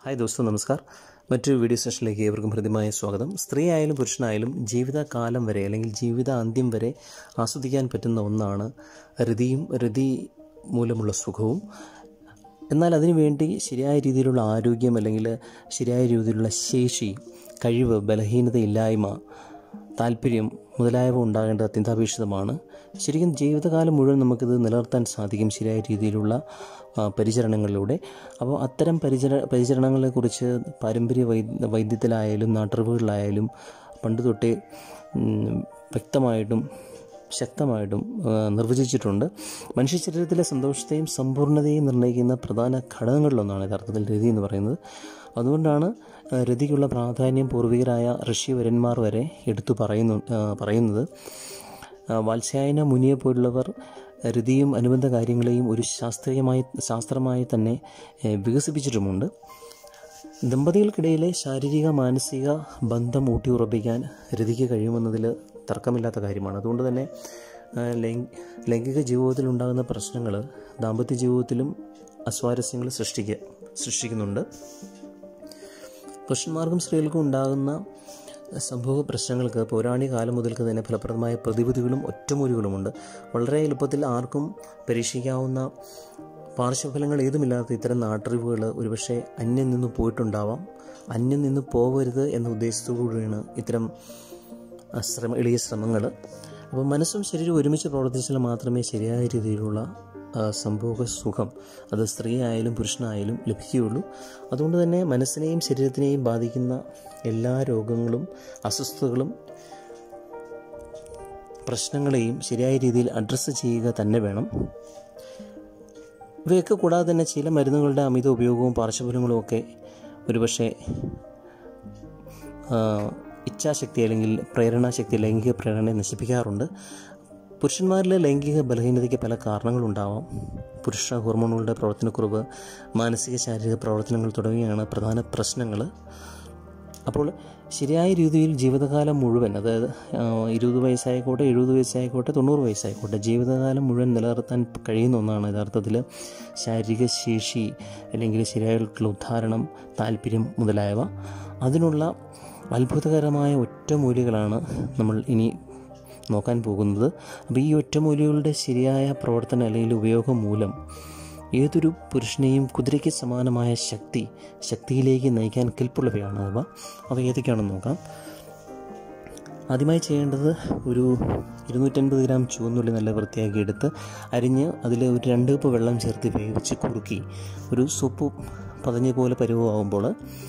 hi ദോസ്തോ നമസ്കാർ മറ്റൊരു video സെഷനിലേക്ക് ഏവർക്കും ഹൃദ്യമായ സ്വാഗതം സ്ത്രീ ആയാലും പുരുഷനായാലും ജീവിതകാലം വരെ അല്ലെങ്കിൽ ജീവിത അന്ത്യം വരെ ആസ്വദിക്കാൻ പറ്റുന്ന ഒന്നാണ് രതിയും രതി മൂലമുള്ള സുഖവും എന്നാൽ അതിനുവേണ്ടി ശരിയായ രീതിയിലുള്ള ആരോഗ്യം അല്ലെങ്കിൽ ശരിയായ രീതിയിലുള്ള ശേഷി കഴിവ് ബലഹീനതയില്ലായ്മ താല്പര്യം മുതലായവ ഉണ്ടാകേണ്ടത് അത്യന്താപേക്ഷിതമാണ് ശരിക്കും ജീവിതകാലം മുഴുവൻ നമുക്കിത് നിലനിർത്താൻ സാധിക്കും ശരിയായ രീതിയിലുള്ള ആ, പരിചരണങ്ങളിലൂടെ അപ്പോൾ അത്തരം പരിചര പരിചരണങ്ങളെക്കുറിച്ച് പാരമ്പര്യ വൈദ്യ വൈദ്യത്തിലായാലും നാട്ടറിവുകളിലായാലും പണ്ട് തൊട്ടേ ഉം, വ്യക്തമായിട്ടും ശക്തമായിട്ടും ആ, നിർവചിച്ചിട്ടുണ്ട് മനുഷ്യ ശരീരത്തിലെ സന്തോഷത്തെയും സമ്പൂർണ്ണതയും നിർണ്ണയിക്കുന്ന പ്രധാന ഘടകങ്ങളിലൊന്നാണ് യഥാർത്ഥത്തിൽ രതി എന്ന് പറയുന്നത് അതുകൊണ്ടാണ് ആ, രതിക്കുള്ള പ്രാധാന്യം പൂർവികരായ ഋഷിവരന്മാർ വരെ എടുത്തു പറയുന്നു ആ, പറയുന്നത് ആ, വാത്സ്യായന മുനിയെ പോലുള്ളവർ രതിയും അനുബന്ധ കാര്യങ്ങളെയും ഒരു ശാസ്ത്രീയമായി ശാസ്ത്രമായി തന്നെ ഏ, വികസിപ്പിച്ചിട്ടുമുണ്ട് ദമ്പതികൾക്കിടയിലെ ശാരീരിക മാനസിക ബന്ധം ഊട്ടിയുറപ്പിക്കാൻ രതിക്ക് കഴിയുമെന്നതിൽ തർക്കമില്ലാത്ത കാര്യമാണ് അതുകൊണ്ട് തന്നെ ആ, ലൈംഗ ലൈംഗിക ജീവിതത്തിൽ ഉണ്ടാകുന്ന പ്രശ്നങ്ങൾ ദാമ്പത്യ ജീവിതത്തിലും അസ്വാരസ്യങ്ങൾ സൃഷ്ടിക്കുക സൃഷ്ടിക്കുന്നുണ്ട് പുരുഷന്മാർക്കും സ്ത്രീകൾക്കും ഉണ്ടാകുന്ന സംഭവ പ്രശ്നങ്ങൾക്ക് പൗരാണിക കാലം മുതൽക്ക് തന്നെ ഫലപ്രദമായ പ്രതിവിധികളും ഒറ്റമൂലികളുമുണ്ട് വളരെ എളുപ്പത്തിൽ ആർക്കും പരീക്ഷിക്കാവുന്ന പാർശ്വഫലങ്ങൾ ഏതുമില്ലാത്ത ഇത്തരം നാട്ടറിവുകൾ ഒരുപക്ഷെ അന്യം നിന്ന് പോയിട്ടുണ്ടാവാം അന്യം നിന്ന് പോകരുത് എന്ന ഉദ്ദേശത്തോടുകൂടിയാണ് ഇത്തരം ആ, ശ്രമ എളിയ ശ്രമങ്ങൾ അപ്പോൾ മനസ്സും ശരീരവും ഒരുമിച്ച് പ്രവർത്തിച്ചാൽ മാത്രമേ ശരിയായ രീതിയിലുള്ള ആ, സംഭോഗ സുഖം അത് സ്ത്രീ ആയാലും പുരുഷനായാലും ലഭിക്കുകയുള്ളൂ അതുകൊണ്ട് തന്നെ മനസ്സിനെയും ശരീരത്തിനെയും ബാധിക്കുന്ന എല്ലാ രോഗങ്ങളും അസ്വസ്ഥതകളും പ്രശ്നങ്ങളെയും ശരിയായ രീതിയിൽ അഡ്രസ്സ് ചെയ്യുക തന്നെ വേണം ഇവയൊക്കെ കൂടാതെ തന്നെ ചില മരുന്നുകളുടെ അമിത ഉപയോഗവും പാർശ്വഫലങ്ങളും ഒക്കെ ഒരുപക്ഷെ ആ, ഇച്ഛാശക്തി അല്ലെങ്കിൽ പ്രേരണാശക്തി ലൈംഗിക പ്രേരണയെ നശിപ്പിക്കാറുണ്ട് പുരുഷന്മാരിലെ ലൈംഗിക ബലഹീനതയ്ക്ക് പല കാരണങ്ങളുണ്ടാവാം പുരുഷ ഹോർമോണുകളുടെ പ്രവർത്തനക്കുറവ് മാനസിക ശാരീരിക പ്രവർത്തനങ്ങൾ തുടങ്ങിയാണ് പ്രധാന പ്രശ്നങ്ങൾ അപ്പോൾ ശരിയായ രീതിയിൽ ജീവിതകാലം മുഴുവൻ അതായത് ആ, ഇരുപത് വയസ്സായിക്കോട്ടെ എഴുപത് വയസ്സായിക്കോട്ടെ തൊണ്ണൂറ് വയസ്സായിക്കോട്ടെ ജീവിതകാലം മുഴുവൻ നിലനിർത്താൻ കഴിയുന്ന ഒന്നാണ് യഥാർത്ഥത്തിൽ ശാരീരിക ശേഷി അല്ലെങ്കിൽ ശരിയായിട്ടുള്ള ഉദ്ധാരണം താല്പര്യം മുതലായവ അതിനുള്ള അത്ഭുതകരമായ ഒറ്റമൂലികളാണ് നമ്മൾ ഇനി നോക്കാൻ പോകുന്നത് അപ്പോൾ ഈ ഒറ്റമൂലികളുടെ ശരിയായ പ്രവർത്തനം അല്ലെങ്കിൽ ഉപയോഗം മൂലം ഏതൊരു പുരുഷനെയും കുതിരയ്ക്ക് സമാനമായ ശക്തി ശക്തിയിലേക്ക് നയിക്കാൻ കെൽപ്പുള്ളവയാണ് അവ അവ ഏതൊക്കെയാണെന്ന് നോക്കാം ആദ്യമായി ചെയ്യേണ്ടത് ഒരു ഇരുന്നൂറ്റൻപത് ഗ്രാം ചുവന്നുള്ളി നല്ല വൃത്തിയാക്കി എടുത്ത് അരിഞ്ഞ് അതിൽ ഒരു രണ്ട് കപ്പ് വെള്ളം ചേർത്ത് വേവിച്ച് കുറുക്കി ഒരു സൂപ്പ് പതഞ്ഞ പോലെ പരുവമാകുമ്പോൾ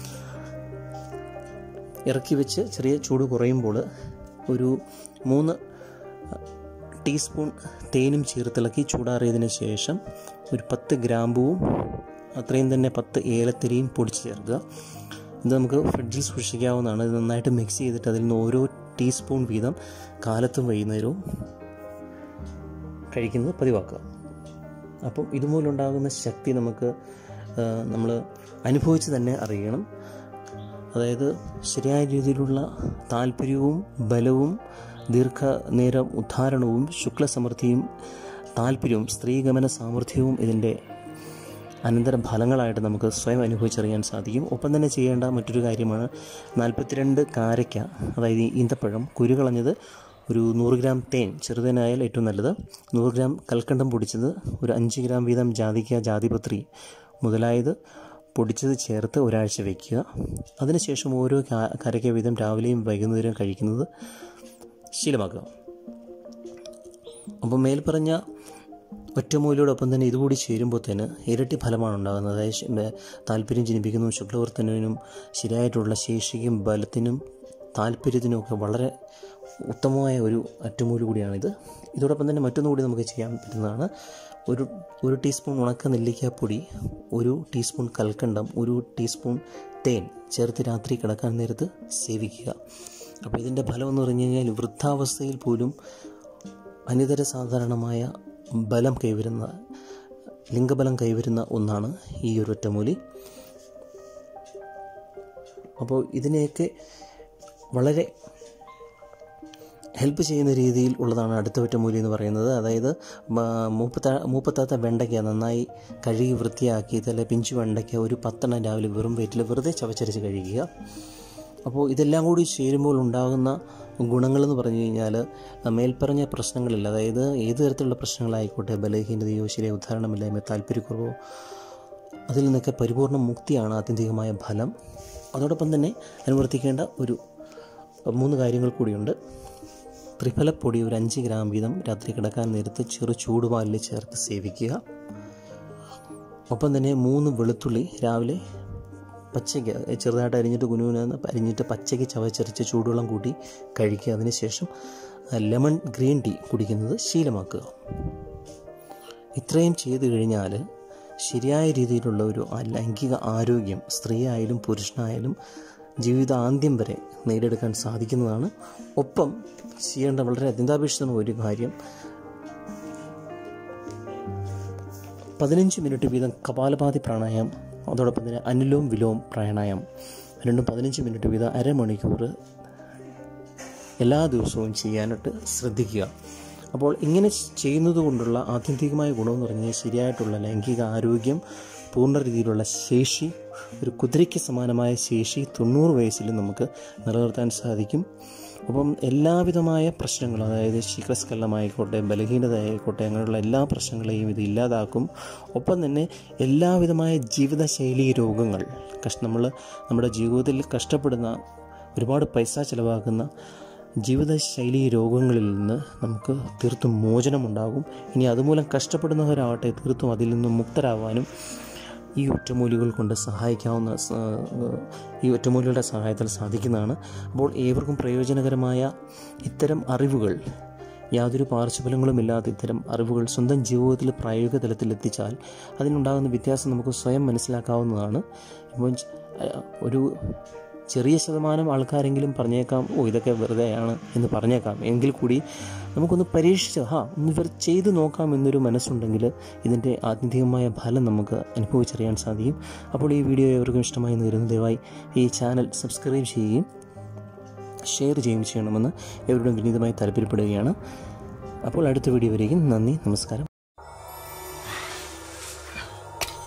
ഇറക്കി വെച്ച് ചെറിയ ചൂട് കുറയുമ്പോൾ ഒരു മൂന്ന് ടീസ്പൂൺ തേനും ചേർത്തിളക്കി ചൂടാറിയതിന് ശേഷം ഒരു പത്ത് ഗ്രാമ്പുവും അത്രയും തന്നെ പത്ത് ഏലത്തിരിയും പൊടിച്ച് ചേർക്കുക ഇത് നമുക്ക് ഫ്രിഡ്ജിൽ സൂക്ഷിക്കാവുന്നതാണ് ഇത് നന്നായിട്ട് മിക്സ് ചെയ്തിട്ട് അതിൽ നിന്ന് ഓരോ ടീസ്പൂൺ വീതം കാലത്തും വൈകുന്നേരവും കഴിക്കുന്നത് പതിവാക്കുക അപ്പം ഇതുമൂലമുണ്ടാകുന്ന ശക്തി നമുക്ക് നമ്മൾ അനുഭവിച്ച് തന്നെ അറിയണം അതായത് ശരിയായ രീതിയിലുള്ള താല്പര്യവും ബലവും ദീർഘനേരം ഉദ്ധാരണവും ശുക്ലസമൃദ്ധിയും താല്പര്യവും സ്ത്രീഗമന സാമർഥ്യവും ഇതിൻ്റെ അനന്തര ഫലങ്ങളായിട്ട് നമുക്ക് സ്വയം അനുഭവിച്ചറിയാൻ സാധിക്കും ഒപ്പം തന്നെ ചെയ്യേണ്ട മറ്റൊരു കാര്യമാണ് നാൽപ്പത്തിരണ്ട് കാരയ്ക്ക അതായത് ഈ ഈന്തപ്പഴം കുരുകളഞ്ഞത് ഒരു നൂറ് ഗ്രാം തേൻ ചെറുതേനായാൽ ഏറ്റവും നല്ലത് നൂറ് ഗ്രാം കൽക്കണ്ടം പൊടിച്ചത് ഒരു അഞ്ച് ഗ്രാം വീതം ജാതിക്ക ജാതിപത്രി മുതലായത് പൊടിച്ചത് ചേർത്ത് ഒരാഴ്ച വയ്ക്കുക അതിനുശേഷം ഓരോ കാ- കരയ്ക്ക വീതം രാവിലെയും വൈകുന്നേരവും കഴിക്കുന്നത് ശീലമാക്കുക അപ്പോൾ മേൽപ്പറഞ്ഞ ഒറ്റമൂലിയോടൊപ്പം തന്നെ ഇതുകൂടി ചേരുമ്പോഴത്തേന് ഇരട്ടി ഫലമാണ് ഉണ്ടാകുന്നത് അതായത് ശ- ഏ, താല്പര്യം ജനിപ്പിക്കുന്നതും ശുക്ലവർത്തനവിനും ശരിയായിട്ടുള്ള ശേഷിക്കും ബലത്തിനും താല്പര്യത്തിനും ഒക്കെ വളരെ ഉത്തമമായ ഒരു ഒറ്റമൂലി കൂടിയാണിത് ഇതോടൊപ്പം തന്നെ മറ്റൊന്നു കൂടി നമുക്ക് ചെയ്യാൻ പറ്റുന്നതാണ് ഒരു ഒരു ടീസ്പൂൺ ഉണക്ക നെല്ലിക്കാപ്പൊടി ഒരു ടീസ്പൂൺ കൽക്കണ്ടം ഒരു ടീസ്പൂൺ തേൻ ചേർത്ത് രാത്രി കിടക്കാൻ നേരത്ത് സേവിക്കുക അപ്പോൾ ഇതിൻ്റെ ഫലം എന്ന് പറഞ്ഞു കഴിഞ്ഞാൽ വൃദ്ധാവസ്ഥയിൽ പോലും അനിതര സാധാരണമായ ബലം കൈവരുന്ന ലിംഗബലം കൈവരുന്ന ഒന്നാണ് ഈ ഒരു ഒറ്റമൂലി അപ്പോൾ ഇതിനെയൊക്കെ വളരെ ഹെൽപ്പ് ചെയ്യുന്ന രീതിയിൽ ഉള്ളതാണ് അടുത്ത ഒറ്റമൂലി എന്ന് പറയുന്നത് അതായത് മ- മൂപ്പത്ത മൂപ്പത്താത്ത വെണ്ടയ്ക്ക നന്നായി കഴുകി വൃത്തിയാക്കി ഇതിലെ പിഞ്ചു വെണ്ടയ്ക്ക ഒരു പത്തെണ്ണം രാവിലെ വെറും വയറ്റിൽ വെറുതെ ചവച്ചരച്ച് കഴിക്കുക അപ്പോൾ ഇതെല്ലാം കൂടി ചേരുമ്പോൾ ഉണ്ടാകുന്ന ഗുണങ്ങളെന്ന് പറഞ്ഞു കഴിഞ്ഞാൽ മേൽപ്പറഞ്ഞ പ്രശ്നങ്ങളില്ല അതായത് ഏത് തരത്തിലുള്ള പ്രശ്നങ്ങളായിക്കോട്ടെ ബലഹീനതയോ ശരിയായ ഉദാഹരണമില്ലായ്മ താല്പര്യക്കുറവോ അതിൽ നിന്നൊക്കെ പരിപൂർണ്ണ മുക്തിയാണ് ആത്യന്തികമായ ഫലം അതോടൊപ്പം തന്നെ അനുവർത്തിക്കേണ്ട ഒരു മൂന്ന് കാര്യങ്ങൾ കൂടിയുണ്ട് ത്രിഫലപ്പൊടി ഒരു അഞ്ച് ഗ്രാം വീതം രാത്രി കിടക്കാൻ നേരത്ത് ചെറു ചൂടുപാലിൽ ചേർത്ത് സേവിക്കുക ഒപ്പം തന്നെ മൂന്ന് വെളുത്തുള്ളി രാവിലെ പച്ചയ്ക്ക് ചെറുതായിട്ട് അരിഞ്ഞിട്ട് കുനുകുനെന്ന് അരിഞ്ഞിട്ട് പച്ചയ്ക്ക് ചവച്ചരച്ച് ചൂടുവെള്ളം കൂട്ടി കഴിക്കുക അതിനുശേഷം ലെമൺ ഗ്രീൻ ടീ കുടിക്കുന്നത് ശീലമാക്കുക ഇത്രയും ചെയ്തു കഴിഞ്ഞാൽ ശരിയായ രീതിയിലുള്ള ഒരു ആ ലൈംഗിക ആരോഗ്യം സ്ത്രീയായാലും പുരുഷനായാലും ജീവിതാന്ത്യം വരെ നേടിയെടുക്കാൻ സാധിക്കുന്നതാണ് ഒപ്പം ചെയ്യേണ്ട വളരെ അത്യന്താപേക്ഷിതമായ ഒരു കാര്യം പതിനഞ്ച് മിനിറ്റ് വീതം കപാലഭാതി പ്രാണായാമം അതോടൊപ്പം തന്നെ അനുലോം വിലോം പ്രാണായാമം രണ്ടും പതിനഞ്ച് മിനിറ്റ് വീതം അരമണിക്കൂർ എല്ലാ ദിവസവും ചെയ്യാനായിട്ട് ശ്രദ്ധിക്കുക അപ്പോൾ ഇങ്ങനെ ചെയ്യുന്നത് കൊണ്ടുള്ള ആത്യന്തികമായ ഗുണമെന്ന് പറഞ്ഞാൽ ശരിയായിട്ടുള്ള ലൈംഗിക ആരോഗ്യം പൂർണ്ണ രീതിയിലുള്ള ശേഷി ഒരു കുതിരയ്ക്ക് സമാനമായ ശേഷി തൊണ്ണൂറ് വയസ്സിൽ നമുക്ക് നിലനിർത്താൻ സാധിക്കും അപ്പം എല്ലാവിധമായ പ്രശ്നങ്ങളും അതായത് ശീഘ്രസ്ഖലനമായിക്കോട്ടെ ബലഹീനത ആയിക്കോട്ടെ അങ്ങനെയുള്ള എല്ലാ പ്രശ്നങ്ങളെയും ഇത് ഇല്ലാതാക്കും ഒപ്പം തന്നെ എല്ലാവിധമായ ജീവിതശൈലി രോഗങ്ങൾ കഷ് നമ്മൾ നമ്മുടെ ജീവിതത്തിൽ കഷ്ടപ്പെടുന്ന ഒരുപാട് പൈസ ചിലവാക്കുന്ന ജീവിതശൈലി രോഗങ്ങളിൽ നിന്ന് നമുക്ക് തീർത്തും മോചനമുണ്ടാകും ഇനി അതുമൂലം കഷ്ടപ്പെടുന്നവരാവട്ടെ തീർത്തും അതിൽ നിന്നും മുക്തരാവാനും ഈ ഒറ്റമൂലികൾ കൊണ്ട് സഹായിക്കാവുന്ന സ- ഈ ഒറ്റമൂലികളുടെ സഹായത്താൽ സാധിക്കുന്നതാണ് അപ്പോൾ ഏവർക്കും പ്രയോജനകരമായ ഇത്തരം അറിവുകൾ യാതൊരു പാർശ്വഫലങ്ങളും ഇല്ലാത്ത ഇത്തരം അറിവുകൾ സ്വന്തം ജീവിതത്തിൽ പ്രായോഗിക തലത്തിൽ എത്തിച്ചാൽ അതിനുണ്ടാകുന്ന വ്യത്യാസം നമുക്ക് സ്വയം മനസ്സിലാക്കാവുന്നതാണ് ഇപ്പോൾ ച- ഒരു ചെറിയ ശതമാനം ആൾക്കാരെങ്കിലും പറഞ്ഞേക്കാം ഓ ഇതൊക്കെ വെറുതെയാണ് എന്ന് പറഞ്ഞേക്കാം എങ്കിൽ കൂടി നമുക്കൊന്ന് പരീക്ഷിച്ച് ഹാ ഒന്ന് ഇവർ ചെയ്തു നോക്കാം എന്നൊരു മനസ്സുണ്ടെങ്കിൽ ഇതിൻ്റെ ആത്യന്തികമായ ഫലം നമുക്ക് അനുഭവിച്ചറിയാൻ സാധിക്കും അപ്പോൾ ഈ വീഡിയോ എവർക്കും ഇഷ്ടമായി എന്ന് വരുന്നു ദയവായി ഈ ചാനൽ സബ്സ്ക്രൈബ് ചെയ്യുകയും ഷെയർ ചെയ്യുകയും ചെയ്യണമെന്ന് എവരോടും വിനീതമായി താല്പര്യപ്പെടുകയാണ് അപ്പോൾ അടുത്ത വീഡിയോ വരെയും നന്ദി നമസ്കാരം